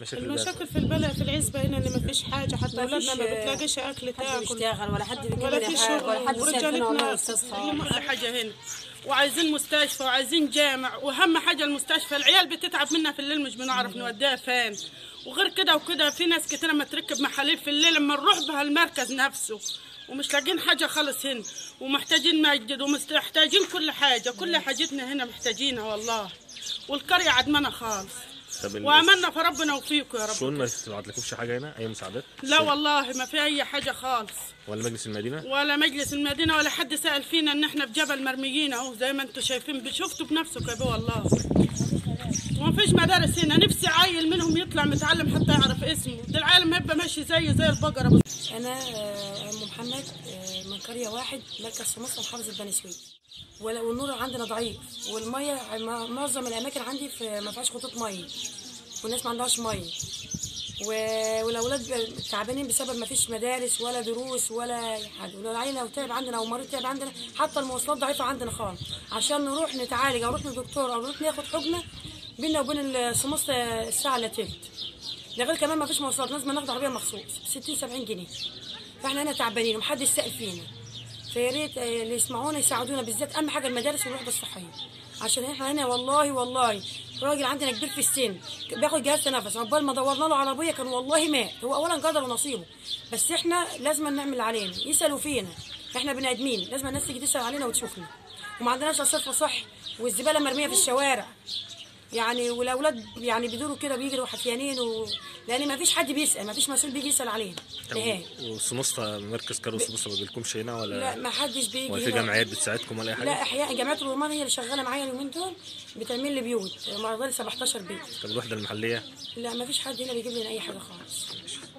مشاكل المشاكل في البلد في العزبة هنا ان ما فيش حاجة حتى ما اولادنا ما فيش، آه، بتلاقيش اكل حد تاكل بيشتغل ولا حد ولا بيجيب في حاجه شغل ولا حد ساكن والله يا ورجالتنا استاذ اللي خالد كل حاجة هنا وعايزين مستشفى وعايزين جامع واهم حاجة المستشفى العيال بتتعب منا في الليل مش بنعرف نوديها فين وغير كده وكده في ناس كتير لما تركب محاليل في الليل لما نروح بها المركز نفسه ومش لاقيين حاجة خالص هنا ومحتاجين مسجد ومحتاجين كل حاجة كل حاجتنا هنا محتاجينها والله والقرية عدمانة خالص طب ال- وعملنا فربنا وفيكم يا رب شؤون ما تبعتلكوش حاجه هنا اي مساعدات لا والله ما في اي حاجة خالص ولا مجلس المدينه ولا مجلس المدينة ولا حد سأل فينا ان احنا في جبل مرميين اهو زي ما انتم شايفين شفتوا بنفسكم يا بيه والله وما فيش مدارس هنا نفسي عيل منهم يطلع متعلم حتى يعرف اسمه ده العالم هيبقى ماشي زي زي البقرة بس انا آه، ام محمد آه، من قريه واحد مركز في مصر محافظه بني سويف ولا- والنور عندنا ضعيف والميه م- معظم الاماكن عندي في ما فيهاش خطوط ميه والناس ما عندهاش ميه و- والاولاد تعبانين بسبب ما فيش مدارس ولا دروس ولا اي حاجه ولو العيل لو تعب عندنا او مريض تعب عندنا حتى المواصلات ضعيفه عندنا خالص عشان نروح نتعالج او نروح لدكتور او نروح ناخد حقنه بينا وبين السموس الساعه الا تلت ده غير كمان ما فيش مواصلات لازم ناخد عربيه مخصوص ب 60 70 جنيه فاحنا هنا تعبانين ومحدش سائل فينا فيا ريت آه، اللي يسمعونا يساعدونا بالذات اهم حاجه المدارس والوحده الصحيه عشان احنا هنا والله والله راجل عندنا كبير في السن بياخد جهاز تنفس عقبال ما دورنا له عربيه كان والله مات هو اولا قدر ونصيبه بس احنا لازم نعمل اللي علينا يسالوا فينا احنا بني ادمين لازم الناس تيجي تسال علينا وتشوفنا وما عندناش صرف صح والزباله مرميه في الشوارع يعني والاولاد يعني بيدوروا كده بيجروا حفيانين و... لان ما فيش حد بيسال ما فيش مسؤول بيجي يسال علينا نهائي والسموسة مركز كارو السموسة ما بيجيلكمش هنا لا ولا ما حدش بيجي ولا في هنا. جمعيات بتساعدكم ولا اي حاجه لا احياء جمعيه الرومان هي اللي شغاله معايا اليومين دول بتعمل لي بيوت معرضه لي 17 بيت طب الوحده المحليه لا ما فيش حد هنا بيجيب لنا اي حاجه خالص